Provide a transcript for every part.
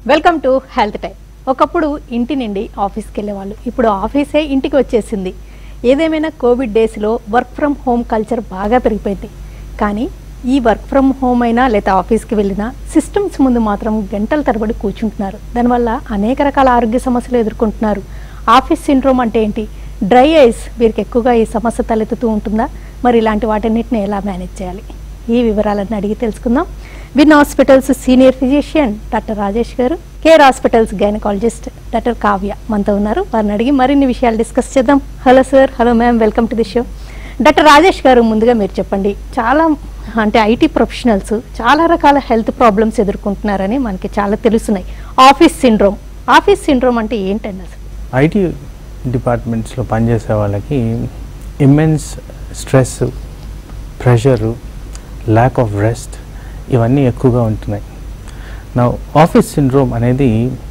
Welcome to health time ఒకప్పుడు ఇంటి నుండి ఆఫీస్కి వెళ్ళేవాళ్ళు ఇప్పుడు ఆఫీసే ఇంటికి వచ్చేసింది ఏదేమైనా కోవిడ్ డేస్లో వర్క్ ఫ్రమ్ హోమ్ కల్చర్ బాగా పెరిగిపోయింది కానీ ఈ వర్క్ ఫ్రమ్ హోమ్ అయినా లేదా ఆఫీస్కి వెళ్ళినా సిస్టమ్స్ ముందు మాత్రం గంటల తరబడి కూర్చుంటున్నారు దానివల్ల అనేక రకాల ఆరోగ్య సమస్యలు ఎదుర్కొంటున్నారు ఆఫీస్ సిండ్రోమ్ అంటే ఏంటి డ్రై ఐస్ వీరికి ఎక్కువగా ఈ సమస్య తలెత్తుతూ ఉంటుందా మరి ఇలాంటి వాటన్నిటిని ఎలా మేనేజ్ చేయాలి ఈ వివరాలన్నీ అడిగి తెలుసుకుందాం win hospitals senior physician doctor Rajesh garu care hospitals gynaecologist doctor Kavya మనతో ఉన్నారు వారిని అడిగి మరిన్ని విషయాలు డిస్కస్ చేద్దాం hello sir hello ma'am welcome to the show doctor Rajesh garu ముందుగా మీరు చెప్పండి చాలా అంటే ఐటీ ప్రొఫెషనల్స్ చాలా రకాల హెల్త్ ప్రాబ్లమ్స్ ఎదుర్కొంటున్నారని మనకి చాలా తెలుస్తున్నాయి ఆఫీస్ సిండ్రోమ్ ఆఫీస్ సిండ్రోమ్ అంటే ఏంటండి అసలు ఐటీ డిపార్ట్మెంట్స్లో పనిచేసే వాళ్ళకి immense stress pressure lack of rest ఇవన్నీ ఎక్కువగా ఉంటున్నాయి నా ఆఫీస్ సిండ్రోమ్ అనేది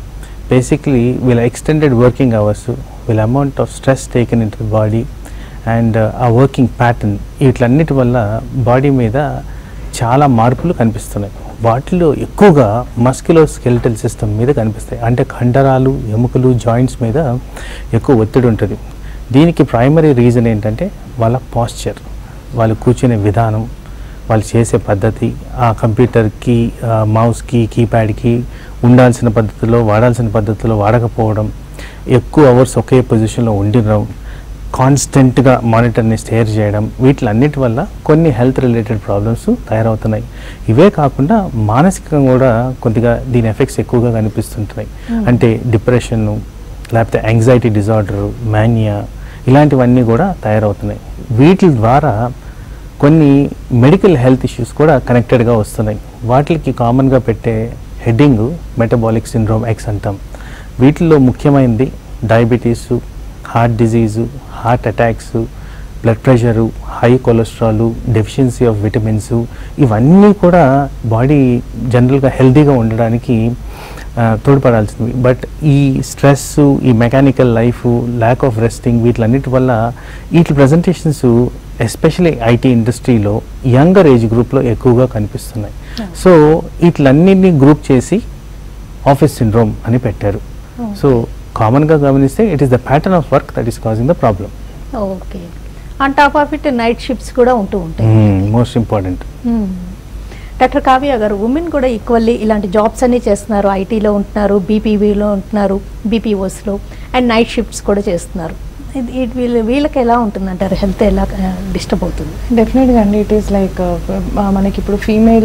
బేసిక్లీ వీళ్ళ ఎక్స్టెండెడ్ వర్కింగ్ అవర్స్ వీళ్ళ amount of stress taken in to body and uh working pattern వీటన్నిటి వల్ల బాడీ మీద చాలా మార్పులు కనిపిస్తున్నాయి వాటిలో ఎక్కువగా మస్క్యులో స్కెలిటల్ సిస్టమ్ మీద కనిపిస్తాయి అంటే కండరాలు ఎముకలు జాయింట్స్ మీద ఎక్కువ ఒత్తిడి ఉంటుంది దీనికి ప్రైమరీ రీజన్ ఏంటంటే వాళ్ళ పాస్చర్ వాళ్ళు కూర్చునే విధానం వాళ్ళు చేసే పద్ధతి ఆ కంప్యూటర్కి మౌస్కి కీప్యాడ్కి ఉండాల్సిన పద్ధతిలో వాడాల్సిన పద్ధతిలో వాడకపోవడం ఎక్కువ అవర్స్ ఒకే పొజిషన్లో ఉండడం కాన్స్టెంట్గా మానిటర్ని స్టేర్ చేయడం వీటిలన్నిటి వల్ల కొన్ని హెల్త్ రిలేటెడ్ ప్రాబ్లమ్స్ తయారవుతున్నాయి ఇవే కాకుండా మానసికంగా కూడా కొద్దిగా దీని ఎఫెక్ట్స్ ఎక్కువగా కనిపిస్తుంటున్నాయి అంటే డిప్రెషన్ను లేకపోతే యాంగ్జైటీ డిజార్డర్ మానియా ఇలాంటివన్నీ కూడా తయారవుతున్నాయి వీటి ద్వారా కొన్ని మెడికల్ హెల్త్ ఇష్యూస్ కూడా కనెక్టెడ్గా వస్తున్నాయి వాటికి కామన్గా పెట్టే హెడ్డింగ్ మెటబాలిక్ సిండ్రోమ్ ఎక్స్ అంటాం వీటిల్లో ముఖ్యమైనది diabetes heart disease heart attacks blood pressure high cholesterol deficiency of vitamins ఇవన్నీ కూడా బాడీ జనరల్గా హెల్తీగా ఉండడానికి ఆ, తోడ్పడాల్సింది బట్ ఈ స్ట్రెస్ ఈ mechanical life lack of resting వీటిలన్నిటి వల్ల వీటి ప్రజెంటేషన్స్ ఎస్పెషలీ ఐటీ ఇండస్ట్రీలో యంగర్ ఏజ్ గ్రూప్లో ఎక్కువగా కనిపిస్తున్నాయి సో వీటిలన్నింటినీ గ్రూప్ చేసి ఆఫీస్ సిండ్రోమ్ అని పెట్టారు సో కామన్గా గమనిస్తే it is the pattern of work that is causing the problem okay on top of it night shifts కూడా ఉంటూ ఉంటాయి most important hmm. Doctor Kavya garu women కూడా ఈక్వల్లీ ఇలాంటి జాబ్స్ అన్ని చేస్తున్నారు ఐటీలో ఉంటున్నారు బీపీవీలో ఉంటున్నారు బీపీఓస్లో అండ్ నైట్ షిఫ్ట్స్ కూడా చేస్తున్నారు ఇది ఇది వీళ్ళ వీళ్ళకి ఎలా ఉంటుందంటారు హెల్త్ ఎలా డిస్టర్బ్ అవుతుంది డెఫినెట్గా అండి ఇట్ ఈస్ లైక్ మనకి ఇప్పుడు ఫీమేల్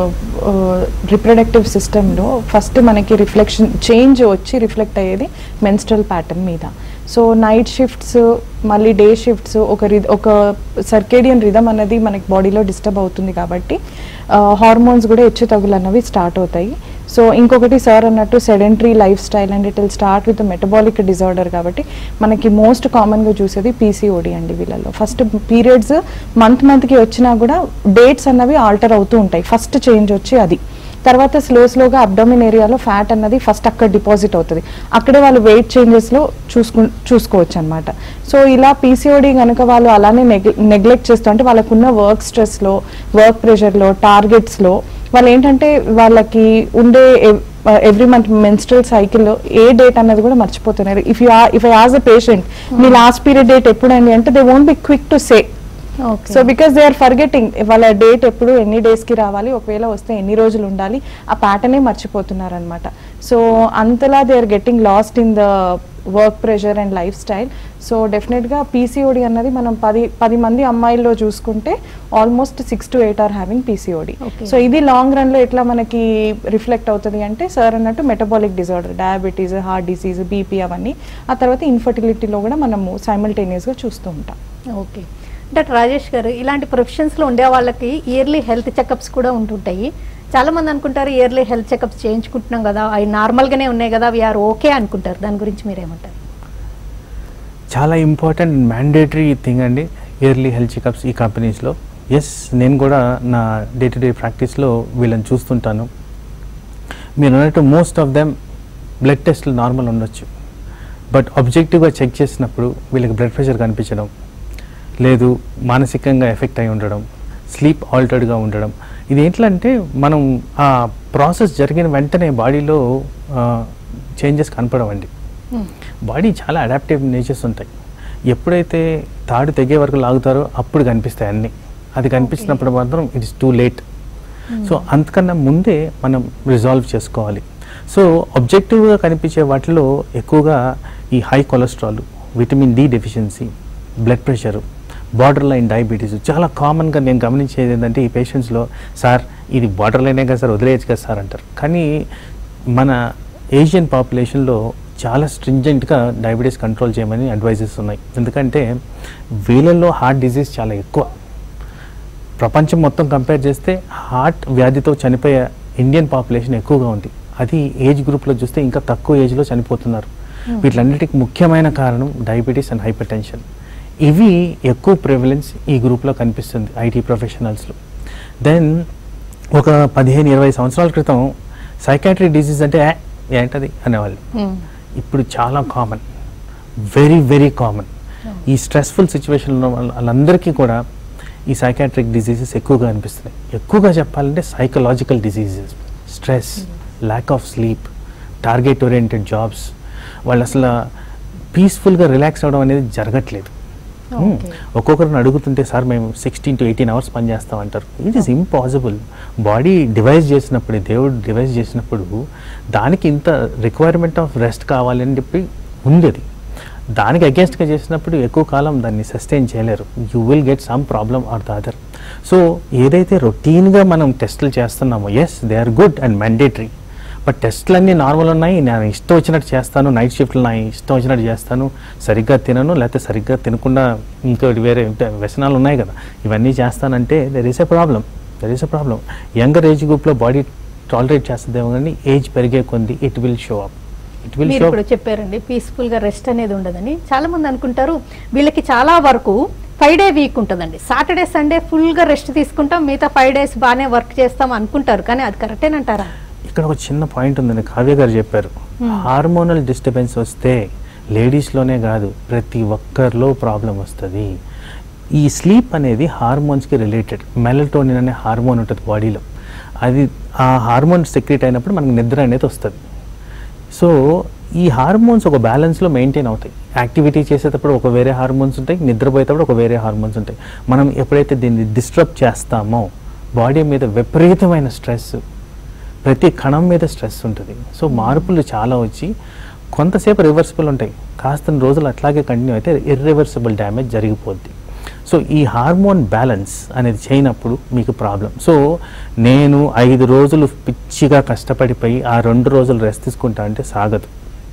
రిప్రొడక్టివ్ సిస్టంలో ఫస్ట్ మనకి రిఫ్లెక్షన్ చేంజ్ వచ్చి రిఫ్లెక్ట్ అయ్యేది మెన్స్ట్రల్ ప్యాటర్న్ మీద సో నైట్ షిఫ్ట్స్ మళ్ళీ డే షిఫ్ట్స్ ఒక రి ఒక సర్కేడియన్ రిధమ్ అనేది మనకి బాడీలో డిస్టర్బ్ అవుతుంది కాబట్టి హార్మోన్స్ కూడా హెచ్చు తగులు అన్నవి స్టార్ట్ అవుతాయి సో ఇంకొకటి సార్ అన్నట్టు sedentary lifestyle and it will start with metabolic disorder కాబట్టి మనకి మోస్ట్ కామన్గా చూసేది పీసీఓడి అండి వీళ్ళలో ఫస్ట్ పీరియడ్స్ మంత్ మంత్కి వచ్చినా కూడా డేట్స్ అన్నవి ఆల్టర్ అవుతూ ఉంటాయి ఫస్ట్ చేంజ్ వచ్చి అది తర్వాత స్లో స్లోగా అబ్డమిన్ ఏరియాలో ఫ్యాట్ అన్నది ఫస్ట్ అక్కడ డిపాజిట్ అవుతుంది అక్కడే వాళ్ళు వెయిట్ చేంజెస్లో చూసుకు చూసుకోవచ్చు అనమాట సో ఇలా పీసీఓడి కనుక వాళ్ళు అలానే నెగ్లెక్ట్ చేస్తూ అంటే వాళ్ళకున్న వర్క్ స్ట్రెస్లో వర్క్ ప్రెషర్లో టార్గెట్స్లో వాళ్ళు ఏంటంటే వాళ్ళకి ఉండే ఎవ్రీ మంత్ మెన్స్ట్రల్ సైకిల్లో ఏ డేట్ అన్నది కూడా మర్చిపోతున్నారు if you if I ask a patient మీ లాస్ట్ పీరియడ్ డేట్ ఎప్పుడండి అంటే they won't be quick to say okay so because they are forgetting వాళ్ళ డేట్ ఎప్పుడు ఎన్ని డేస్ కి రావాలి ఒకవేళ వస్తే ఎన్ని రోజులు ఉండాలి ఆ ప్యాటర్నే మర్చిపోతున్నారు అనమాట సో అంతలా they are getting lost in the work pressure and lifestyle so డెఫినెట్గా పీసీఓడి అన్నది మనం పది పది మంది అమ్మాయిల్లో చూసుకుంటే almost six to eight are having PCOD Okay. So ఇది లాంగ్ రన్ లో ఎట్లా మనకి రిఫ్లెక్ట్ అవుతుంది అంటే సార్ అన్నట్టు metabolic disorder diabetes heart disease BP అవన్నీ ఆ తర్వాత ఇన్ఫర్టిలిటీలో కూడా మనము simultaneous గా చూస్తూ ఉంటాం ఓకే డాక్టర్ రాజేష్ గారు ఇలాంటి ప్రొఫెషన్స్లో ఉండే వాళ్ళకి ఇయర్లీ హెల్త్ చెకప్స్ కూడా ఉంటుంటాయి చాలా మంది అనుకుంటారు ఇయర్లీ హెల్త్ చెకప్స్ చేయించుకుంటున్నాం కదా అవి నార్మల్గానే ఉన్నాయి కదా అవి ఆర్ ఓకే అనుకుంటారు దాని గురించి మీరేమంటారు చాలా ఇంపార్టెంట్ మ్యాండేటరీ థింగ్ అండి ఇయర్లీ హెల్త్ చెకప్స్ ఈ కంపెనీస్లో ఎస్ నేను కూడా నా డే టు డే ప్రాక్టీస్లో వీళ్ళని చూస్తుంటాను మీరు అన్నట్టు మోస్ట్ ఆఫ్ దెమ్ బ్లడ్ టెస్ట్లు నార్మల్ ఉండొచ్చు బట్ ఆబ్జెక్టివ్గా చెక్ చేసినప్పుడు వీళ్ళకి బ్లడ్ ప్రెషర్ కనిపించడం లేదు మానసికంగా ఎఫెక్ట్ అయి ఉండడం స్లీప్ ఆల్టర్డ్గా ఉండడం ఇది ఏంటంటే మనం ఆ ప్రాసెస్ జరిగిన వెంటనే బాడీలో చేంజెస్ కనపడవండి బాడీ చాలా అడాప్టివ్ నేచర్స్ ఉంటాయి ఎప్పుడైతే తాడు తెగే వరకు లాగుతారో అప్పుడు కనిపిస్తాయి అన్నీ అది కనిపించినప్పుడు మాత్రం it is too late so అంతకన్నా ముందే మనం రిజాల్వ్ చేసుకోవాలి సో ఆబ్జెక్టివ్గా కనిపించే వాటిలో ఎక్కువగా ఈ high cholesterol vitamin D deficiency blood pressure borderline diabetes చాలా కామన్గా నేను గమనించేది ఏంటంటే ఈ పేషెంట్స్లో సార్ ఇది బార్డర్ లైనే కదా సార్ వదిలేయచ్చు కదా సార్ అంటారు కానీ మన ఏషియన్ పాపులేషన్లో చాలా స్ట్రింజెంట్గా డయాబెటీస్ కంట్రోల్ చేయమని అడ్వైజెస్ ఉన్నాయి ఎందుకంటే వీళ్ళల్లో హార్ట్ డిజీజ్ చాలా ఎక్కువ ప్రపంచం మొత్తం కంపేర్ చేస్తే హార్ట్ వ్యాధితో చనిపోయే ఇండియన్ పాపులేషన్ ఎక్కువగా ఉంది అది ఏజ్ గ్రూప్లో చూస్తే ఇంకా తక్కువ ఏజ్లో చనిపోతున్నారు వీటిలన్నిటికీ ముఖ్యమైన కారణం డయాబెటీస్ అండ్ హైపర్ టెన్షన్ ఇవి ఎక్కువ ప్రివిలెన్స్ ఈ గ్రూప్లో కనిపిస్తుంది ఐటీ ప్రొఫెషనల్స్లో దెన్ ఒక పదిహేను ఇరవై సంవత్సరాల క్రితం సైకాట్రిక్ డిసీజ్ అంటే "ఏ, ఏంటది అనేవాళ్ళు ఇప్పుడు చాలా కామన్ వెరీ వెరీ కామన్ ఈ స్ట్రెస్ఫుల్ సిచ్యువేషన్లో వాళ్ళందరికీ కూడా ఈ సైకాట్రిక్ డిసీజెస్ ఎక్కువగా అనిపిస్తున్నాయి ఎక్కువగా చెప్పాలంటే psychological diseases stress lack of sleep target oriented jobs వాళ్ళు అసలు పీస్ఫుల్గా రిలాక్స్ అవ్వడం అనేది జరగట్లేదు Hmm. Okay. ఒక్కొక్కరిని అడుగుతుంటే సార్ మేము సిక్స్టీన్ టు ఎయిటీన్ అవర్స్ పని చేస్తాం అంటారు it is impossible body devise చేసినప్పుడు దేవుడు డివైస్ చేసినప్పుడు దానికి ఇంత రిక్వైర్మెంట్ ఆఫ్ రెస్ట్ కావాలని చెప్పి ఉంది అది దానికి అగేన్స్ట్గా చేసినప్పుడు ఎక్కువ కాలం దాన్ని సస్టైన్ చేయలేరు you will get some problem or the other so ఏదైతే రొటీన్గా మనం టెస్టులు చేస్తున్నామో yes they are good and mandatory but టెస్ట్లు అన్నీ నార్మల్ ఉన్నాయి నేను ఇష్టం వచ్చినట్టు చేస్తాను నైట్ షిఫ్ట్లు ఉన్నాయి ఇష్టం వచ్చినట్టు చేస్తాను సరిగ్గా తినను లేకపోతే సరిగ్గా తినకుండా ఇంకోటి వేరే ఇంకా వ్యసనాలు ఉన్నాయి కదా ఇవన్నీ చేస్తానంటే there is a problem there is a problem younger age గ్రూప్లో బాడీ టాలరేట్ చేస్తుందేమో కానీ ఏజ్ పెరిగే కొంది it will show up it will మీరు షో ఇప్పుడు చెప్పారండి పీస్ఫుల్ గా రెస్ట్ అనేది ఉండదని చాలా మంది అనుకుంటారు వీళ్ళకి చాలా వరకు ఫైవ్ డే వీక్ ఉంటుందండి సాటర్డే సండే ఫుల్ గా రెస్ట్ తీసుకుంటాం మిగతా ఫైవ్ డేస్ బాగానే వర్క్ చేస్తాం అనుకుంటారు కానీ అది కరెక్టేనంటారా ఇక్కడ ఒక చిన్న పాయింట్ ఉందండి కావ్య గారు చెప్పారు హార్మోనల్ డిస్టర్బెన్స్ వస్తే లేడీస్లోనే కాదు ప్రతి ఒక్కరిలో ప్రాబ్లం వస్తుంది ఈ స్లీప్ అనేది హార్మోన్స్కి రిలేటెడ్ మెలటోనిన్ అనే హార్మోన్ ఉంటుంది బాడీలో అది ఆ హార్మోన్ సెక్రెట్ అయినప్పుడు మనకు నిద్ర అనేది వస్తుంది సో ఈ హార్మోన్స్ ఒక బ్యాలెన్స్లో మెయింటైన్ అవుతాయి యాక్టివిటీ చేసేటప్పుడు ఒక వేరే హార్మోన్స్ ఉంటాయి నిద్రపోయేటప్పుడు ఒక వేరే హార్మోన్స్ ఉంటాయి మనం ఎప్పుడైతే దీన్ని డిస్టర్బ్ చేస్తామో బాడీ మీద విపరీతమైన స్ట్రెస్ ప్రతి కణం మీద స్ట్రెస్ ఉంటుంది సో మార్పులు చాలా వచ్చి కొంతసేపు రివర్సిబుల్ ఉంటాయి కాస్త రోజులు అట్లాగే కంటిన్యూ అయితే ఇర్రివర్సిబుల్ డ్యామేజ్ జరిగిపోద్ది సో ఈ హార్మోన్ బ్యాలెన్స్ అనేది చేయనప్పుడు మీకు ప్రాబ్లం సో నేను ఐదు రోజులు పిచ్చిగా కష్టపడిపోయి ఆ రెండు రోజులు రెస్ట్ తీసుకుంటా అంటే సాగదు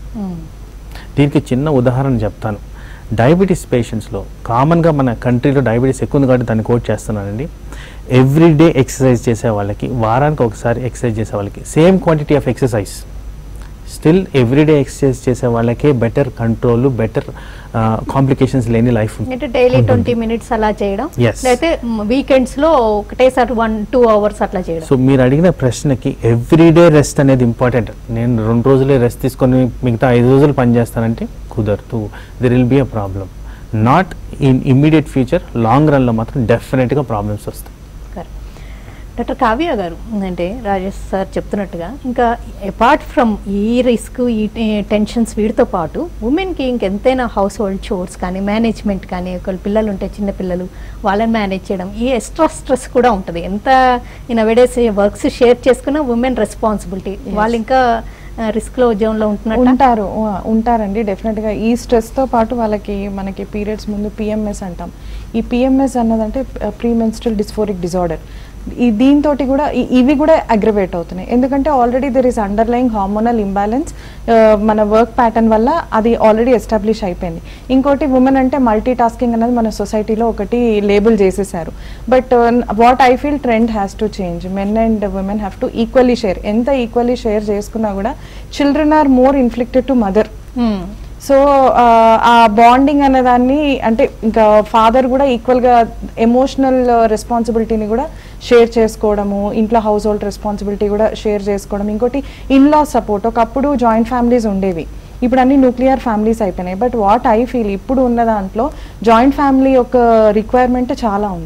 దీనికి చిన్న ఉదాహరణ చెప్తాను డయాబెటీస్ పేషెంట్స్లో కామన్గా మన కంట్రీలో డయాబెటీస్ ఎక్కువ ఉంది కాబట్టి దాన్ని కోట్ చేస్తున్నానండి ఎవ్రీడే ఎక్సర్సైజ్ చేసే వాళ్ళకి వారానికి ఒకసారి ఎక్సర్సైజ్ చేసే వాళ్ళకి same quantity of exercise still everyday exercise చేసే వాళ్ళకే బెటర్ కంట్రోల్ బెటర్ కాంప్లికేషన్స్ లేని లైఫ్ ఉంటుంది అంటే డైలీ ట్వంటీ మినిట్స్ అలా చేయడం Yes. లేకపోతే వీకెండ్స్ లో ఒకటేసారి వన్ టూ అవర్స్ అట్లా చేయడం సో మీరు అడిగిన ప్రశ్నకి ఎవ్రీడే రెస్ట్ అనేది ఇంపార్టెంట్ నేను రెండు రోజులే రెస్ట్ తీసుకొని మిగతా ఐదు రోజులు పని చేస్తానంటే కుదరదు there will be a problem not in immediate future long రన్లో మాత్రం డెఫినెట్గా ప్రాబ్లమ్స్ వస్తాయి కరెక్ట్ డాక్టర్ కావ్య గారు అంటే రాజేష్ సార్ చెప్తున్నట్టుగా ఇంకా అపార్ట్ ఫ్రమ్ ఈ రిస్క్ ఈ టెన్షన్స్ వీటితో పాటు ఉమెన్కి ఇంకెంతైనా హౌస్ హోల్డ్ చోర్స్ కానీ మేనేజ్మెంట్ కానీ ఒకళ్ళు పిల్లలు ఉంటే చిన్న పిల్లలు వాళ్ళని మేనేజ్ చేయడం ఈ ఎక్స్ట్రా స్ట్రెస్ కూడా ఉంటుంది ఎంత ఇన్ అవైడేస్ వర్క్స్ షేర్ చేసుకున్న ఉమెన్ రెస్పాన్సిబిలిటీ వాళ్ళు ఇంకా రిస్క్లో ఉద్యోగంలో ఉంటున్నట్టు ఉంటారు ఆ, ఉంటారండి డెఫినెట్గా ఈ స్ట్రెస్తో పాటు వాళ్ళకి మనకి పీరియడ్స్ ముందు పిఎంఎస్ అంటాం ఈ పిఎంఎస్ అన్నదంటే ప్రీ మెన్స్ట్రల్ డిస్ఫోరిక్ డిజార్డర్ ఈ దీంతో కూడా ఈ- ఇవి కూడా అగ్రవేట్ అవుతున్నాయి ఎందుకంటే already there is underlying hormonal imbalance మన వర్క్ ప్యాటర్న్ వల్ల అది ఆల్రెడీ ఎస్టాబ్లిష్ అయిపోయింది ఇంకోటి ఉమెన్ అంటే మల్టీ టాస్కింగ్ అనేది మన సొసైటీలో ఒకటి లేబుల్ చేసేసారు but what I feel trend has to change men and women have to equally share ఎంత ఈక్వల్లీ షేర్ చేసుకున్నా కూడా children are more inflicted to mother Hmm. So ఆ బాండింగ్ అనే దాన్ని అంటే ఇంకా ఫాదర్ కూడా ఈక్వల్గా ఎమోషనల్ రెస్పాన్సిబిలిటీని కూడా షేర్ చేసుకోవడము ఇంట్లో హౌస్ హోల్డ్ రెస్పాన్సిబిలిటీ కూడా షేర్ చేసుకోవడం ఇంకోటి ఇన్లా సపోర్ట్ ఒకప్పుడు జాయింట్ ఫ్యామిలీస్ ఉండేవి ఇప్పుడు అన్ని న్యూక్లియర్ ఫ్యామిలీస్ అయిపోయినాయి బట్ వాట్ ఐ ఫీల్ ఇప్పుడు ఉన్న దాంట్లో జాయింట్ ఫ్యామిలీ యొక్క రిక్వైర్మెంట్ చాలా ఉంది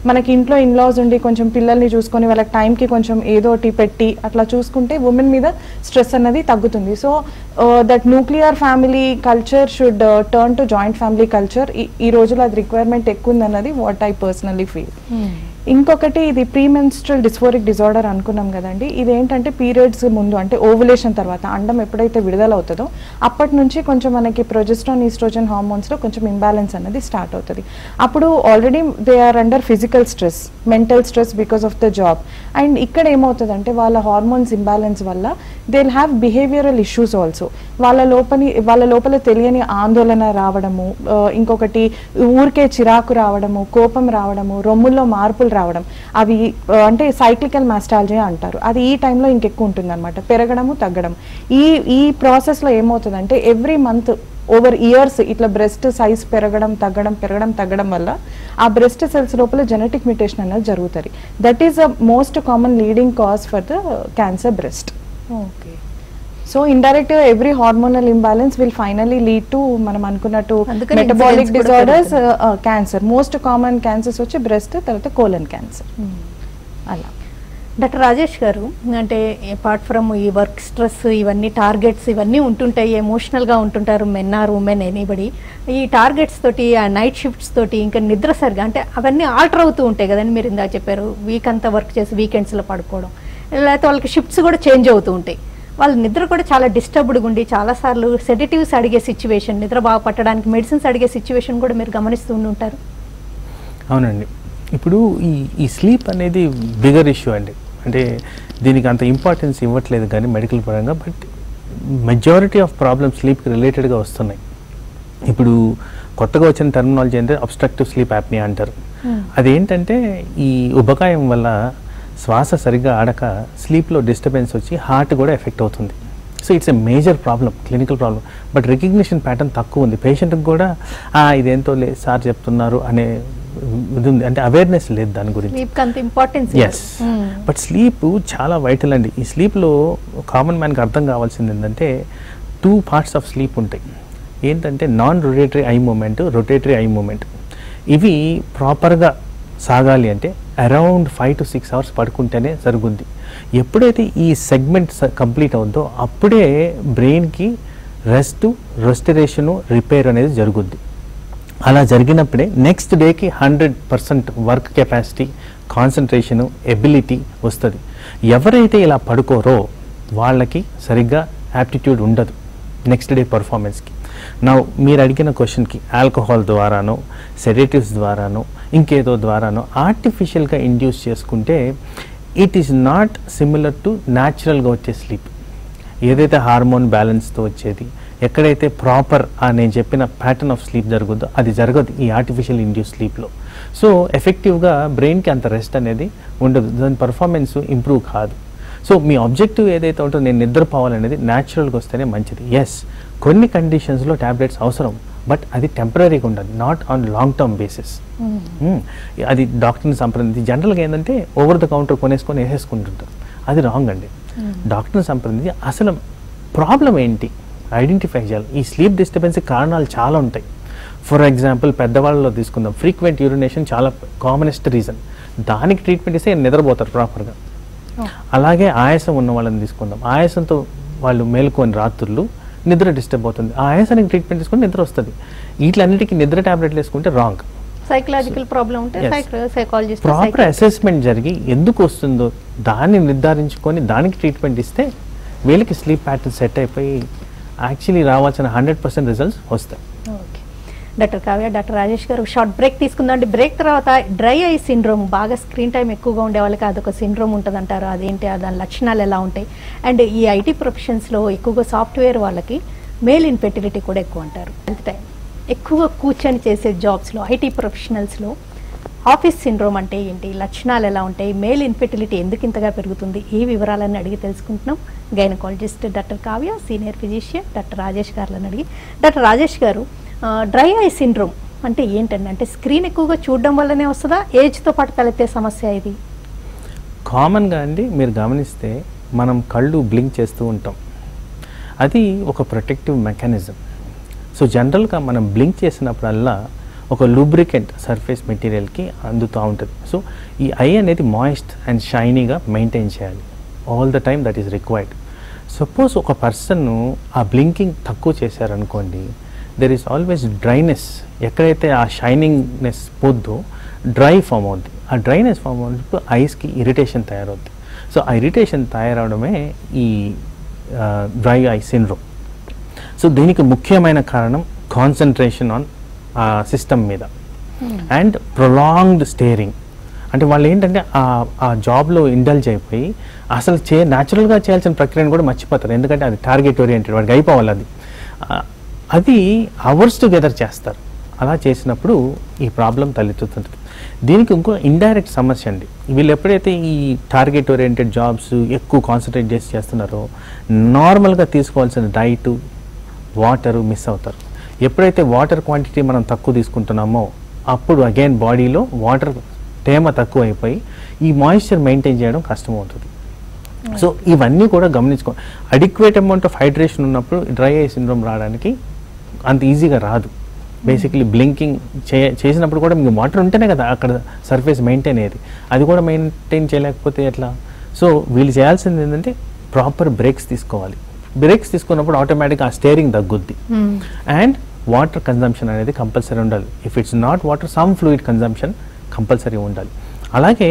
మనకి ఇంట్లో ఇన్లాస్ ఉండి కొంచెం పిల్లల్ని చూసుకొని వాళ్ళకి టైంకి కొంచెం ఏదో ఒకటి పెట్టి అట్లా చూసుకుంటే ఉమెన్ మీద స్ట్రెస్ అన్నది తగ్గుతుంది so that nuclear family culture should turn to joint family culture ఈ రోజుల్లో అది రిక్వైర్మెంట్ ఎక్కువ ఉందన్నది వాట్ ఐ పర్సనలీ ఫీల్ ఇంకొకటి ఇది ప్రీమెన్స్ట్రల్ డిస్ఫోరిక్ డిజార్డర్ అనుకున్నాం కదండి ఇది ఏంటంటే పీరియడ్స్ ముందు అంటే ఓవులేషన్ తర్వాత అండం ఎప్పుడైతే విడుదల అవుతుందో అప్పటి నుంచి కొంచెం మనకి ప్రొజెస్ట్రాన్ ఈస్ట్రోజన్ హార్మోన్స్లో కొంచెం ఇంబ్యాలెన్స్ అనేది స్టార్ట్ అవుతుంది అప్పుడు already they are under physical stress mental stress because of the job and ఇక్కడ ఏమవుతుందంటే వాళ్ళ హార్మోన్స్ ఇంబ్యాలెన్స్ వల్ల they will have behavioural issues also వాళ్ళ లోపలి వాళ్ళ లోపల తెలియని ఆందోళన రావడము ఆ, ఇంకొకటి ఊరికే చిరాకు రావడము కోపం రావడము రొమ్ముల్లో మార్పులు రావడం అవి ఆ, అంటే సైక్లికల్ మాస్టాలజీ అంటారు అది ఈ టైంలో ఇంకెక్కువ ఉంటుంది అనమాట పెరగడము తగ్గడం ఈ ఈ ప్రాసెస్లో ఏమవుతుందంటే ఎవ్రీ మంత్ ఓవర్ ఇయర్స్ ఇట్లా బ్రెస్ట్ సైజ్ పెరగడం తగ్గడం పెరగడం తగ్గడం వల్ల ఆ బ్రెస్ట్ సెల్స్ లోపల జెనెటిక్ మ్యూటేషన్ అనేది జరుగుతుంది that is the most common leading cause for the cancer breast okay so indirect every hormonal imbalance will finally lead to మనం అనుకున్నట్టు అందుకని మెటబాలిక్ incidence కూడా disorders cancer most common cancers వచ్చి breast తర్వాత colon cancer అలా doctor Rajesh garu అంటే apart from ఈ work stress ఇవన్నీ టార్గెట్స్ ఇవన్నీ ఉంటుంటాయి ఎమోషనల్గా ఉంటుంటారు మెన్ ఆర్ ఉమెన్ ఎనీబడి ఈ టార్గెట్స్ తోటి ఆ నైట్ షిఫ్ట్స్ తోటి ఇంకా నిద్ర సరిగా అంటే అవన్నీ ఆల్టర్ అవుతూ ఉంటాయి కదండి మీరు ఇందాక చెప్పారు వీక్ అంతా వర్క్ చేసి వీకెండ్స్లో పడుకోవడం లేకపోతే వాళ్ళకి షిఫ్ట్స్ కూడా చేంజ్ అవుతూ ఉంటాయి వాళ్ళ నిద్ర కూడా చాలా డిస్టర్బ్డ్గా ఉండి చాలాసార్లు సెడిటివ్స్ అడిగే సిచ్యువేషన్ నిద్ర బాగా పట్టడానికి మెడిసిన్స్ అడిగే సిచ్యువేషన్ కూడా మీరు గమనిస్తూ ఉండి ఉంటారు అవునండి ఇప్పుడు ఈ ఈ స్లీప్ అనేది బిగర్ ఇష్యూ అండి అంటే దీనికి అంత ఇంపార్టెన్స్ ఇవ్వట్లేదు కానీ మెడికల్ పరంగా బట్ మెజారిటీ ఆఫ్ ప్రాబ్లమ్స్ స్లీప్కి రిలేటెడ్గా వస్తున్నాయి ఇప్పుడు కొత్తగా వచ్చిన టర్మినాలజీ అంటే అబ్స్ట్రక్టివ్ స్లీప్ యాప్నియా అంటారు అదేంటంటే ఈ ఉబకాయం వల్ల శ్వాస సరిగ్గా ఆడక స్లీప్లో డిస్టర్బెన్స్ వచ్చి హార్ట్ కూడా ఎఫెక్ట్ అవుతుంది so it's a major problem clinical problem but recognition pattern తక్కువ ఉంది పేషెంట్కి కూడా "ఆ, ఇదేంతో లే సార్ చెప్తున్నారు అనే ఇది ఉంది అంటే అవేర్నెస్ లేదు దాని గురించి స్లీప్కి అంత ఇంపార్టెన్స్ ఎస్ బట్ స్లీప్ చాలా వైటల్ అండి ఈ స్లీప్లో కామన్ మ్యాన్కి అర్థం కావాల్సింది ఏంటంటే టూ పార్ట్స్ ఆఫ్ స్లీప్ ఉంటాయి ఏంటంటే non rotatory eye movement rotatory eye movement ఇవి ప్రాపర్గా సాగాలి అంటే around five to six hours పడుకుంటేనే జరుగుద్ది ఎప్పుడైతే ఈ సెగ్మెంట్ కంప్లీట్ అవుద్దో అప్పుడే బ్రెయిన్కి రెస్ట్ రెస్టరేషను రిపేర్ అనేది జరుగుద్ది అలా జరిగినప్పుడే నెక్స్ట్ డేకి hundred percent work capacity concentration ability వస్తుంది ఎవరైతే ఇలా పడుకోరో వాళ్ళకి సరిగ్గా యాప్టిట్యూడ్ ఉండదు నెక్స్ట్ డే పర్ఫార్మెన్స్కి నా మీరు అడిగిన క్వశ్చన్కి ఆల్కహాల్ ద్వారానో సెడేటివ్స్ ద్వారానో ఇంకేదో ద్వారానో ఆర్టిఫిషియల్గా ఇండ్యూస్ చేసుకుంటే it is not similar to న్యాచురల్గా వచ్చే స్లీప్ ఏదైతే హార్మోన్ బ్యాలెన్స్తో వచ్చేది ఎక్కడైతే ప్రాపర్ ఆ నేను చెప్పిన ప్యాటర్న్ ఆఫ్ స్లీప్ జరుగుద్దో అది జరగదు ఈ ఆర్టిఫిషియల్ ఇండ్యూస్ స్లీప్లో సో ఎఫెక్టివ్గా బ్రెయిన్కి అంత రెస్ట్ అనేది ఉండదు దాని పర్ఫార్మెన్స్ ఇంప్రూవ్ కాదు సో మీ ఆబ్జెక్టివ్ ఏదైతే ఉంటుందో నేను నిద్రపోవాలనేది న్యాచురల్గా వస్తేనే మంచిది ఎస్ కొన్ని కండిషన్స్లో ట్యాబ్లెట్స్ అవసరం బట్ అది టెంపరీగా ఉండదు not on long term basis అది డాక్టర్ని సంప్రదించి జనరల్గా ఏంటంటే ఓవర్ ద కౌంటర్ కొనేసుకొని వేసేసుకుంటుంటారు అది రాంగ్ అండి డాక్టర్ని సంప్రదించి అసలు ప్రాబ్లం ఏంటి ఐడెంటిఫై చేయాలి ఈ స్లీప్ డిస్టర్బెన్స్ కారణాలు చాలా ఉంటాయి ఫర్ ఎగ్జాంపుల్ పెద్దవాళ్ళలో తీసుకుందాం ఫ్రీక్వెంట్ యూరినేషన్ చాలా కామనెస్ట్ రీజన్ దానికి ట్రీట్మెంట్ ఇస్తే వీళ్ళు నిద్రపోతారు ప్రాపర్గా అలాగే ఆయాసం ఉన్న వాళ్ళని తీసుకుందాం ఆయాసంతో వాళ్ళు మేలుకొని రాత్రులు నిద్ర డిస్టర్బ్ అవుతుంది ఆ ఆయాసానికి ట్రీట్మెంట్ తీసుకుంటే నిద్ర వస్తుంది వీటిలన్నిటికీ నిద్ర టాబ్లెట్లు వేసుకుంటే రాంగ్ సైకలాజికల్ ప్రాబ్లం ఉంటే Yes. సైకాలజిస్ట్ ప్రాపర్ అసెస్మెంట్ జరిగి ఎందుకు వస్తుందో దాన్ని నిర్ధారించుకొని దానికి ట్రీట్మెంట్ ఇస్తే వీళ్ళకి స్లీప్ ప్యాటర్న్ సెట్ అయిపోయి యాక్చువల్లీ రావాల్సిన హండ్రెడ్ పర్సెంట్ రిజల్ట్స్ వస్తాయి okay doctor Kavya doctor Rajesh garu short break తీసుకుందాం అంటే బ్రేక్ తర్వాత డ్రై ఐ సిండ్రోమ్ బాగా స్క్రీన్ టైం ఎక్కువగా ఉండే వాళ్ళకి అదొక సిండ్రోమ్ ఉంటుంది అంటారు అదేంటి ఆ దాని లక్షణాలు ఎలా ఉంటాయి అండ్ ఈ ఐటీ ప్రొఫెషన్స్లో ఎక్కువగా సాఫ్ట్వేర్ వాళ్ళకి మేల్ ఇన్ఫెర్టిలిటీ కూడా ఎక్కువ అంటారు హెల్త్ టైం ఎక్కువగా కూర్చొని చేసే జాబ్స్లో ఐటీ ప్రొఫెషనల్స్లో ఆఫీస్ సిండ్రోమ్ అంటే ఏంటి లక్షణాలు ఎలా ఉంటాయి మేల్ ఇన్ఫెర్టిలిటీ ఎందుకు ఇంతగా పెరుగుతుంది ఈ వివరాలన్నీ అడిగి తెలుసుకుంటున్నాం gynaecologist doctor Kavya senior physician doctor Rajesh గారులను అడిగి డాక్టర్ రాజేష్ గారు డ్రై ఐ సిండ్రోమ్ అంటే ఏంటండి అంటే స్క్రీన్ ఎక్కువగా చూడడం వల్లనే వస్తుందా ఏజ్తో పాటు తలెత్తే సమస్య ఇది కామన్గా అండి మీరు గమనిస్తే మనం కళ్ళు బ్లింక్ చేస్తూ ఉంటాం అది ఒక ప్రొటెక్టివ్ మెకానిజం సో జనరల్గా మనం బ్లింక్ చేసినప్పుడల్లా ఒక లూబ్రికెంట్ సర్ఫేస్ మెటీరియల్కి అందుతూ ఉంటుంది సో ఈ ఐ అనేది మాయిస్ట్ అండ్ షైనీగా మెయింటైన్ చేయాలి all the time that is required suppose ఒక పర్సన్ ఆ బ్లింకింగ్ తక్కువ చేశారనుకోండి దెర్ ఈస్ ఆల్వేస్ డ్రైనెస్ ఎక్కడైతే ఆ షైనింగ్నెస్ పోద్దో డ్రై ఫామ్ అవుద్ది ఆ డ్రైనెస్ ఫామ్ అవుతున్నప్పుడు ఐస్కి ఇరిటేషన్ తయారవుద్ది సో ఆ ఇరిటేషన్ తయారవడమే ఈ డ్రై ఐ సిండ్రోమ్ సో దీనికి ముఖ్యమైన కారణం కాన్సన్ట్రేషన్ ఆన్ సిస్టమ్ మీద అండ్ ప్రొలాంగ్డ్ స్టేరింగ్ అంటే వాళ్ళు ఏంటంటే ఆ- ఆ జాబ్లో ఇండల్జ్ అయిపోయి అసలు చే న్యాచురల్గా చేయాల్సిన ప్రక్రియను కూడా మర్చిపోతారు ఎందుకంటే అది టార్గెట్ ఓరియంటెడ్ వాడికి అయిపోవాలి అది ఆ, అది అవర్స్ టుగెదర్ చేస్తారు అలా చేసినప్పుడు ఈ ప్రాబ్లం తలెత్తుతుంది దీనికి ఇంకో ఇండైరెక్ట్ సమస్య అండి వీళ్ళు ఎప్పుడైతే ఈ టార్గెట్ ఓరియంటెడ్ జాబ్స్ ఎక్కువ కాన్సన్ట్రేట్ చేసి చేస్తున్నారో నార్మల్గా తీసుకోవాల్సిన డైటు వాటరు మిస్ అవుతారు ఎప్పుడైతే వాటర్ క్వాంటిటీ మనం తక్కువ తీసుకుంటున్నామో అప్పుడు అగైన్ బాడీలో వాటర్ తేమ తక్కువ అయిపోయి ఈ మాయిశ్చర్ మెయింటైన్ చేయడం కష్టం అవుతుంది సో ఇవన్నీ కూడా గమనించుకో అడిక్వేట్ అమౌంట్ ఆఫ్ హైడ్రేషన్ ఉన్నప్పుడు డ్రై ఐ సిండ్రోమ్ రావడానికి అంత ఈజీగా రాదు బేసిక్లీ బ్లింకింగ్ చే చేసినప్పుడు కూడా మీకు వాటర్ ఉంటేనే కదా అక్కడ సర్ఫేస్ మెయింటైన్ అయ్యేది అది కూడా మెయింటైన్ చేయలేకపోతే ఎట్లా సో వీళ్ళు చేయాల్సింది ఏంటంటే ప్రాపర్ బ్రేక్స్ తీసుకోవాలి బ్రేక్స్ తీసుకున్నప్పుడు ఆటోమేటిక్గా ఆ స్టేరింగ్ తగ్గుద్ది అండ్ వాటర్ కన్జంప్షన్ అనేది కంపల్సరీ ఉండాలి if it's not water some fluid consumption compulsory ఉండాలి అలాగే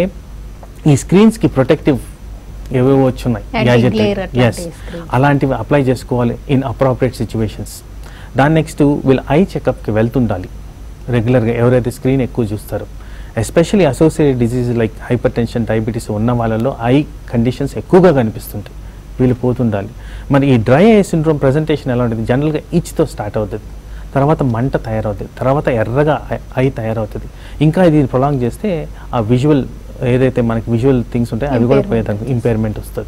ఈ స్క్రీన్స్కి ప్రొటెక్టివ్ ఏవేవో వచ్చున్నాయి Anti-glare అట్లాంటి ఎస్ screen. అలాంటివి అప్లై చేసుకోవాలి ఇన్ అప్రాప్రియేట్ సిచ్యువేషన్స్ దాని నెక్స్ట్ వీళ్ళు ఐ చెకప్కి వెళ్తుండాలి రెగ్యులర్గా ఎవరైతే స్క్రీన్ ఎక్కువ చూస్తారో especially associated disease like hypertension diabetes ఉన్న వాళ్ళలో ఐ కండిషన్స్ ఎక్కువగా కనిపిస్తుంటాయి వీళ్ళు పోతుండాలి మరి ఈ డ్రై ఐ సిండ్రోమ్ ప్రజెంటేషన్ ఎలా ఉంటుంది జనరల్గా ఈచ్తో స్టార్ట్ అవుతుంది తర్వాత మంట తయారవుతుంది తర్వాత ఎర్రగా ఐ తయారవుతుంది ఇంకా ఇది ప్రొలాంగ్ చేస్తే ఆ విజువల్ ఏదైతే మనకి విజువల్ థింగ్స్ ఉంటాయో అవి కూడా Impairment. పోయేదానికి ఇంపైర్మెంట్ వస్తుంది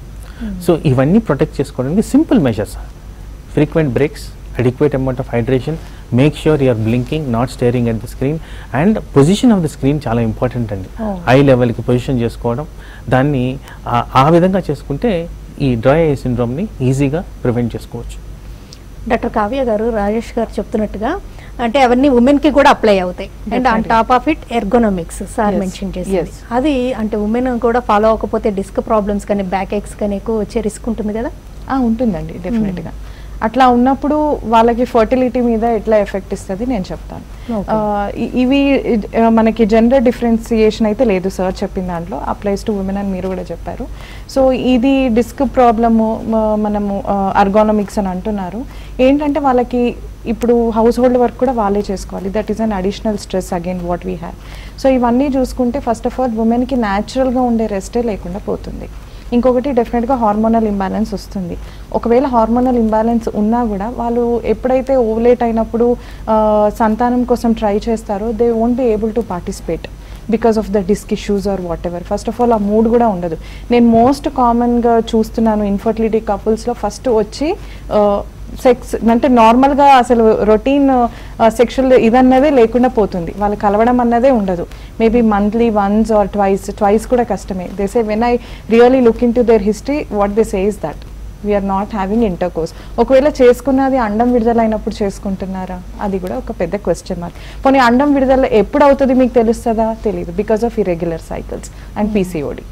సో ఇవన్నీ ప్రొటెక్ట్ చేసుకోవడానికి simple measures frequent breaks adequate amount of hydration make sure you're blinking not staring at the screen and position of the screen చాలా ఇంపార్టెంట్ అండి Oh. ఐ లెవెల్కి పొజిషన్ చేసుకోవడం దాన్ని ఆ- ఆ విధంగా చేసుకుంటే ఈ డ్రై ఐ సిండ్రోమ్ని ఈజీగా ప్రివెంట్ చేసుకోవచ్చు డాక్టర్ కావ్య గారు రాజేష్ గారు చెప్తున్నట్టుగా అంటే అవన్నీ ఉమెన్ కి కూడా అప్లై అవుతాయి and on Definitely. Top of it ergonomics sir Yes. Mention చేసింది Yes. అది అంటే ఉమెన్ కూడా ఫాలో అవ్వకపోతే డిస్క్ ప్రాబ్లమ్స్ కానీ బ్యాక్ ఎక్స్ కానీ ఎక్కువ వచ్చే రిస్క్ ఉంటుంది కదా ఆ, ఉంటుందండి డెఫినెట్గా అట్లా ఉన్నప్పుడు వాళ్ళకి ఫర్టిలిటీ మీద ఎట్లా ఎఫెక్ట్ ఇస్తుంది నేను చెప్తాను Okay. ఆ, ఇ- ఇవి ఇ- ఆ, మనకి జెండర్ డిఫరెన్సియేషన్ అయితే లేదు సార్ చెప్పిన దాంట్లో అప్లైస్ టు ఉమెన్ అని మీరు కూడా చెప్పారు సో ఇది డిస్క్ ప్రాబ్లము మనము అర్గానమిక్స్ అని అంటున్నారు ఏంటంటే వాళ్ళకి ఇప్పుడు హౌస్ హోల్డ్ వర్క్ కూడా వాళ్ళే చేసుకోవాలి that is an additional stress again what we have so ఇవన్నీ చూసుకుంటే ఫస్ట్ ఆఫ్ ఆల్ ఉమెన్కి న్యాచురల్గా ఉండే రెస్టే లేకుండా పోతుంది ఇంకొకటి డెఫినెట్గా హార్మోనల్ ఇంబ్యాలెన్స్ వస్తుంది ఒకవేళ హార్మోనల్ ఇంబ్యాలెన్స్ ఉన్నా కూడా వాళ్ళు ఎప్పుడైతే ఓవలేట్ అయినప్పుడు ఆ, సంతానం కోసం ట్రై చేస్తారో they won't be able to participate because of the disc issues or whatever first of all ఆ మూడ్ కూడా ఉండదు నేను మోస్ట్ కామన్గా చూస్తున్నాను ఇన్ఫర్టిలిటీ కపుల్స్లో ఫస్ట్ వచ్చి సెక్స్ అంటే నార్మల్గా అసలు రొటీన్ సెక్షువల్ ఇదన్నదే లేకుండా పోతుంది వాళ్ళు కలవడం అన్నదే ఉండదు maybe monthly once or twice twice కూడా కష్టమే they say when I really look into their history what they say is that we're not having intercourse ఒకవేళ చేసుకున్నది అండం విడుదలైనప్పుడు చేసుకుంటున్నారా అది కూడా ఒక పెద్ద క్వశ్చన్ మార్క్ పోనీ అండం విడుదల ఎప్పుడు అవుతుంది మీకు తెలుస్తుందా తెలియదు because of irregular cycles and PCOD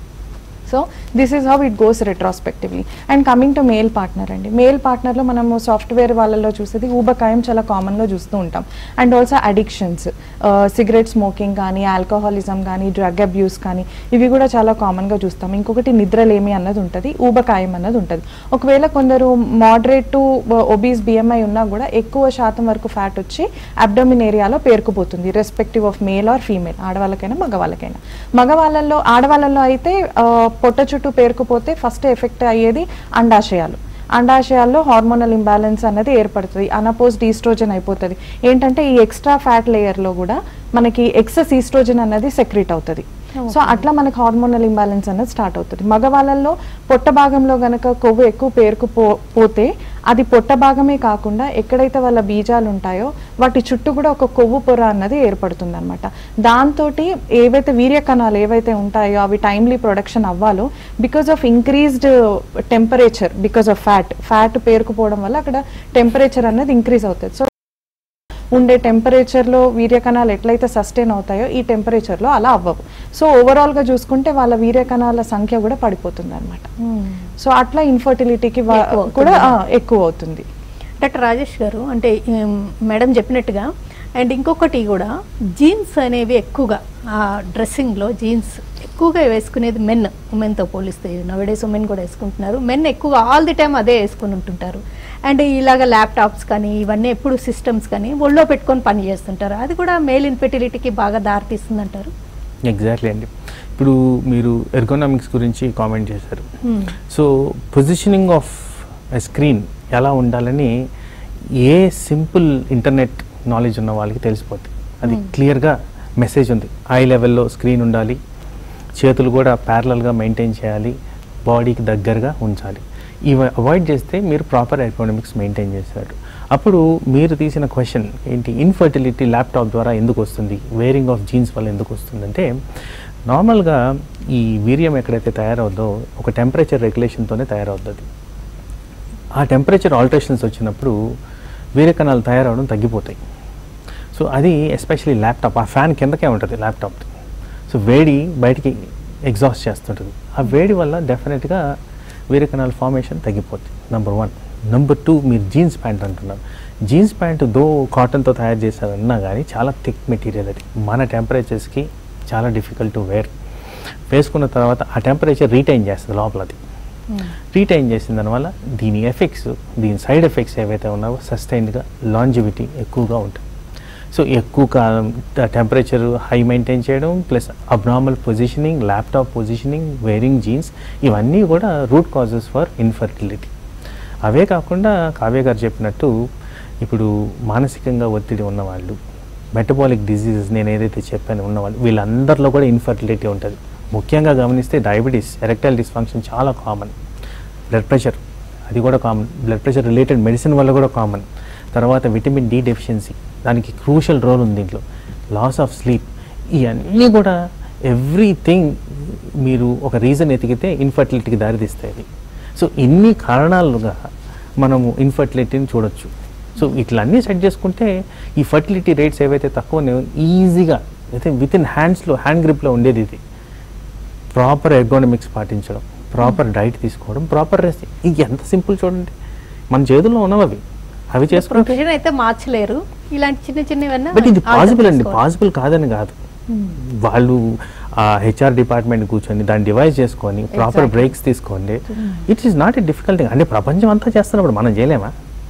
so this is how it goes retrospectively and coming to male partner అండి మేల్ పార్ట్నర్లో మనము సాఫ్ట్వేర్ వాళ్ళలో చూసేది ఊబకాయం చాలా కామన్గా చూస్తూ ఉంటాం and also addictions cigarette smoking కానీ ఆల్కహాలిజం కానీ డ్రగ్ అబ్యూస్ కానీ ఇవి కూడా చాలా కామన్గా చూస్తాం ఇంకొకటి నిద్రలేమి అన్నది ఉంటుంది ఊబకాయం అన్నది ఉంటుంది ఒకవేళ కొందరు మోడరేట్ టు ఒబీస్ బిఎంఐ ఉన్నా కూడా ఎక్కువ శాతం వరకు ఫ్యాట్ వచ్చి అబ్డమిన్ ఏరియాలో పేరుకుపోతుంది respective of male or female ఆడవాళ్ళకైనా మగవాళ్ళకైనా మగవాళ్ళల్లో ఆడవాళ్ళలో అయితే ఆ, పొట్ట చుట్టూ పేరుకుపోతే ఫస్ట్ ఎఫెక్ట్ అయ్యేది అండాశయాలు అండాశయాల్లో హార్మోనల్ ఇంబ్యాలెన్స్ అనేది ఏర్పడుతుంది అనపోజ్డ్ ఈస్ట్రోజన్ అయిపోతుంది ఏంటంటే ఈ ఎక్స్ట్రా ఫ్యాట్ లేయర్లో కూడా మనకి ఎక్సెస్ ఈస్ట్రోజన్ అనేది సెక్రెట్ అవుతుంది సో అట్లా మనకి హార్మోనల్ ఇంబ్యాలెన్స్ అనేది స్టార్ట్ అవుతుంది మగవాళ్ళల్లో పొట్ట భాగంలో గనక కొవ్వు ఎక్కువ పేరుకు పో- పోతే అది పొట్ట భాగమే కాకుండా ఎక్కడైతే వాళ్ళ బీజాలు ఉంటాయో వాటి చుట్టూ కూడా ఒక కొవ్వు పొర అన్నది ఏర్పడుతుంది అనమాట దాంతో ఏవైతే వీర్య కణాలు ఏవైతే ఉంటాయో అవి టైమ్లీ ప్రొడక్షన్ అవ్వాలో because of increased temperature because of fat fat పేరుకుపోవడం వల్ల అక్కడ టెంపరేచర్ అనేది ఇంక్రీజ్ అవుతుంది సో ఉండే టెంపరేచర్లో వీర్యకణాలు ఎట్లయితే సస్టైన్ అవుతాయో ఈ టెంపరేచర్లో అలా అవ్వవు సో ఓవరాల్గా చూసుకుంటే వాళ్ళ వీర్యకణాల సంఖ్య కూడా పడిపోతుంది అనమాట సో అట్లా ఇన్ఫర్టిలిటీకి ఎక్కువ అవుతుంది. కూడా ఆ, ఎక్కువ అవుతుంది డాక్టర్ రాజేష్ గారు అంటే ఉమ్, మేడం చెప్పినట్టుగా అండ్ ఇంకొకటి కూడా జీన్స్ అనేవి ఎక్కువగా ఆ డ్రెస్సింగ్లో జీన్స్ ఎక్కువగా వేసుకునేది మెన్ ఉమెన్తో పోలిస్తే నవడేస్ ఉమెన్ కూడా వేసుకుంటున్నారు మెన్ ఎక్కువ ఆల్ ది టైం అదే వేసుకుని ఉంటుంటారు అండ్ ఇలాగ ల్యాప్టాప్స్ కానీ ఇవన్నీ ఎప్పుడు సిస్టమ్స్ కానీ ఒళ్ళో పెట్టుకొని పని చేస్తుంటారు అది కూడా మేల్ ఇన్ఫెర్టిలిటీకి బాగా దారితీస్తుంది అంటారు ఎగ్జాక్ట్లీ అండి ఇప్పుడు మీరు ఎర్గోనామిక్స్ గురించి కామెంట్ చేశారు సో పొజిషనింగ్ ఆఫ్ స్క్రీన్ ఎలా ఉండాలని ఏ సింపుల్ ఇంటర్నెట్ నాలెడ్జ్ ఉన్న వాళ్ళకి తెలిసిపోతుంది అది Hmm. క్లియర్గా మెసేజ్ ఉంది ఐ లెవెల్లో స్క్రీన్ ఉండాలి చేతులు కూడా ప్యారలల్గా మెయింటైన్ చేయాలి బాడీకి దగ్గరగా ఉంచాలి ఇవి అవాయిడ్ చేస్తే మీరు ప్రాపర్ ఎకనామిక్స్ మెయింటైన్ చేశారు అప్పుడు మీరు తీసిన క్వశ్చన్ ఏంటి ఇన్ఫర్టిలిటీ ల్యాప్టాప్ ద్వారా ఎందుకు వస్తుంది వేరింగ్ ఆఫ్ జీన్స్ వల్ల ఎందుకు వస్తుందంటే నార్మల్గా ఈ వీర్యం ఎక్కడైతే తయారవుద్దో ఒక టెంపరేచర్ రెగ్యులేషన్తోనే తయారవుతుంది ఆ టెంపరేచర్ ఆల్టరేషన్స్ వచ్చినప్పుడు వేరే కణాలు తయారవడం తగ్గిపోతాయి సో అది ఎస్పెషలీ ల్యాప్టాప్ ఆ ఫ్యాన్ కిందకే ఉంటుంది ల్యాప్టాప్ సో వేడి బయటికి ఎగ్జాస్ట్ చేస్తుంటుంది ఆ వేడి వల్ల డెఫినెట్గా వేరే కణాల ఫార్మేషన్ తగ్గిపోతుంది నెంబర్ వన్ నెంబర్ టూ మీరు జీన్స్ ప్యాంట్ అంటున్నారు జీన్స్ ప్యాంట్ దో కాటన్తో తయారు చేశారన్నా కానీ చాలా థిక్ మెటీరియల్ అది మన టెంపరేచర్స్కి చాలా డిఫికల్ట్ టు వేర్ వేసుకున్న తర్వాత ఆ టెంపరేచర్ రీటైన్ చేస్తుంది లోపల అది రీటైన్ చేసిన దానివల్ల దీని ఎఫెక్ట్స్ దీని సైడ్ ఎఫెక్ట్స్ ఏవైతే ఉన్నావో సస్టైన్డ్గా లాంజివిటీ ఎక్కువగా ఉంటుంది సో ఎక్కువ కాలం టెంపరేచర్ హై మెయింటైన్ చేయడం plus abnormal positioning laptop positioning wearing jeans ఇవన్నీ కూడా రూట్ కాజెస్ ఫర్ ఇన్ఫర్టిలిటీ అవే కాకుండా కావ్య గారు చెప్పినట్టు ఇప్పుడు మానసికంగా ఒత్తిడి ఉన్నవాళ్ళు మెటబాలిక్ డిసీజెస్ నేను ఏదైతే చెప్పాను ఉన్నవాళ్ళు వీళ్ళందరిలో కూడా ఇన్ఫర్టిలిటీ ఉంటుంది ముఖ్యంగా గమనిస్తే డయాబెటీస్ ఎరెక్టైల్ డిస్ఫంక్షన్ చాలా కామన్ బ్లడ్ ప్రెషర్ అది కూడా common blood pressure related medicine వల్ల కూడా కామన్ తర్వాత విటమిన్ డి డెఫిషియన్సీ దానికి క్రూషల్ రోల్ ఉంది దీంట్లో లాస్ ఆఫ్ స్లీప్ ఇవన్నీ కూడా ఎవ్రీథింగ్ మీరు ఒక రీజన్ ఎతికితే ఇన్ఫర్టిలిటీకి దారితీస్తాయి సో ఇన్ని కారణాలుగా మనము ఇన్ఫర్టిలిటీని చూడొచ్చు సో ఇట్లన్నీ సెట్ చేసుకుంటే ఈ ఫర్టిలిటీ రేట్స్ ఏవైతే తక్కువ ఉన్నాయో ఈజీగా అయితే విత్ ఇన్ హ్యాండ్స్లో హ్యాండ్ గ్రిప్లో ఉండేది ఇది ప్రాపర్ ఎర్గోనమిక్స్ పాటించడం ప్రాపర్ డైట్ తీసుకోవడం ప్రాపర్ రెస్ట్ ఇది ఎంత సింపుల్ చూడండి మన చేతుల్లో ఉన్నవి అవి అవి చేసుకోవడం ప్రొఫెషన్ అయితే మార్చలేరు ఇలాంటి చిన్న చిన్నవన్నీ బట్ ఇది alter పాసిబుల్ అండి చేసుకోవాలి. పాసిబుల్ కాదని కాదు వాళ్ళు ఆ హెచ్ఆర్ డిపార్ట్మెంట్ కూర్చొని దాన్ని డివైజ్ చేసుకొని ప్రాపర్ Exactly. బ్రేక్స్ తీసుకోండి it is not a difficult thing అంటే ప్రపంచం అంతా చేస్తున్నప్పుడు మనం చేయలేమా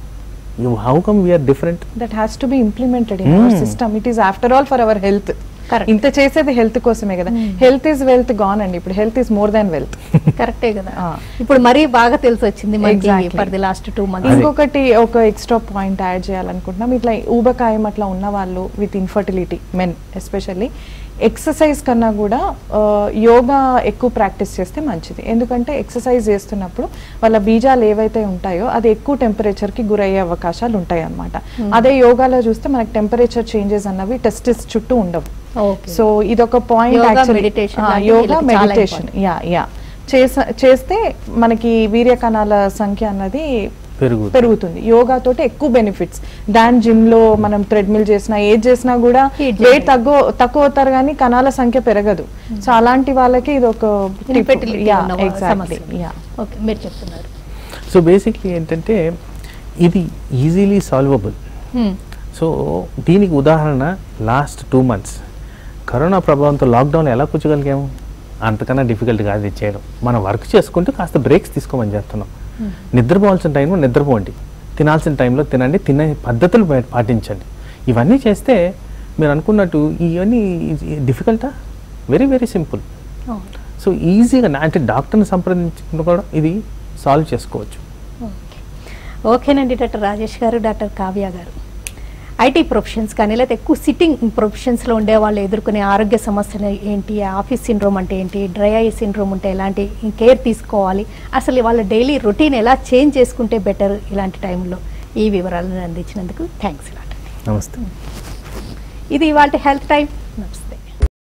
how come we're different that has to be implemented in our Hmm. System it is after all for our health Correct. ఇంత చేసేది హెల్త్ కోసమే కదా హెల్త్ ఈజ్ వెల్త్ గాన్ అండి ఇప్పుడు health is more than wealth కరెక్టే కదా ఆ. ఇప్పుడు మరీ బాగా తెలిసి వచ్చింది మనకి Exactly. For the last two months అదే. ఇంకొకటి ఒక ఎక్స్ట్రా పాయింట్ యాడ్ చేయాలనుకుంటున్నాం ఇట్లా ఊబకాయం అట్లా ఉన్న వాళ్ళు with infertility men especially exercise కన్నా కూడా ఆ, యోగా ఎక్కువ ప్రాక్టీస్ చేస్తే మంచిది ఎందుకంటే ఎక్సర్సైజ్ చేస్తున్నప్పుడు వాళ్ళ బీజాలు ఏవైతే ఉంటాయో అది ఎక్కువ టెంపరేచర్కి గురయ్యే అవకాశాలు ఉంటాయి అన్నమాట అదే యోగాలో చూస్తే మనకి టెంపరేచర్ చేంజెస్ అన్నవి టెస్టిస్ చుట్టూ ఉండవు ఓకే సో ఇదొక పాయింట్ యోగా, యాక్చువల్లీ meditation లాంటివి యోగా వీళ్ళకి చాలా మెడిటేషన్ యా యా చేస చేస్తే మనకి వీర్య కణాల సంఖ్య అన్నది పెరుగు పెరుగుతుంది యోగా తోటి ఎక్కువ బెనిఫిట్స్ దాని జిమ్ లో మనం థ్రెడ్మిల్ చేసినా ఏది చేసినా కూడా Heat వెయిట్ తగ్గు తక్కువ అవుతారు కానీ కణాల సంఖ్య పెరగదు సో అలాంటి వాళ్ళకి ఇది ఒక Infertility ఉన్న వా- ఎగ్జాక్ట్లీ సమస్య. యా ఓకే మీరు చెప్తున్నారు సో బేసిక్లీ ఏంటంటే ఇది ఈజీలీ సాల్వబుల్ హ్మ్. సో దీనికి ఉదాహరణ లాస్ట్ టూ మంత్స్ కరోనా ప్రభావంతో లాక్డౌన్ ఎలా కూర్చోగలిగాము అంతకన్నా డిఫికల్ట్ కాదు ఇది చేయడం మనం వర్క్ చేసుకుంటూ కాస్త బ్రేక్స్ తీసుకోమని చెప్తున్నాం నిద్రపోవాల్సిన టైంలో నిద్రపోండి తినాల్సిన టైంలో తినండి తినే పద్ధతులు పా- పాటించండి ఇవన్నీ చేస్తే మీరు అనుకున్నట్టు ఇవన్నీ డిఫికల్టా వెరీ వెరీ సింపుల్ అవును. సో ఈజీగా నా- అంటే డాక్టర్ని సంప్రదించుకుని కూడా ఇది సాల్వ్ చేసుకోవచ్చు ఓకే ఓకేనండి డాక్టర్ రాజేష్ గారు డాక్టర్ కావ్య గారు ఐటీ ప్రొఫెషన్స్ కానీ లేకపోతే ఎక్కువ సిట్టింగ్ ప్రొఫెషన్స్లో ఉండే వాళ్ళు ఎదుర్కొనే ఆరోగ్య సమస్యలు ఏంటి ఆఫీస్ సిండ్రోమ్ అంటే ఏంటి డ్రై ఐ సిండ్రోమ్ ఉంటే ఎలాంటి కేర్ తీసుకోవాలి అసలు వాళ్ళ డైలీ రొటీన్ ఎలా చేంజ్ చేసుకుంటే బెటర్ ఇలాంటి టైంలో ఈ వివరాలను అందించినందుకు థ్యాంక్స్ లాట్ నమస్తే ఇది ఇవాళ హెల్త్ టైం నమస్తే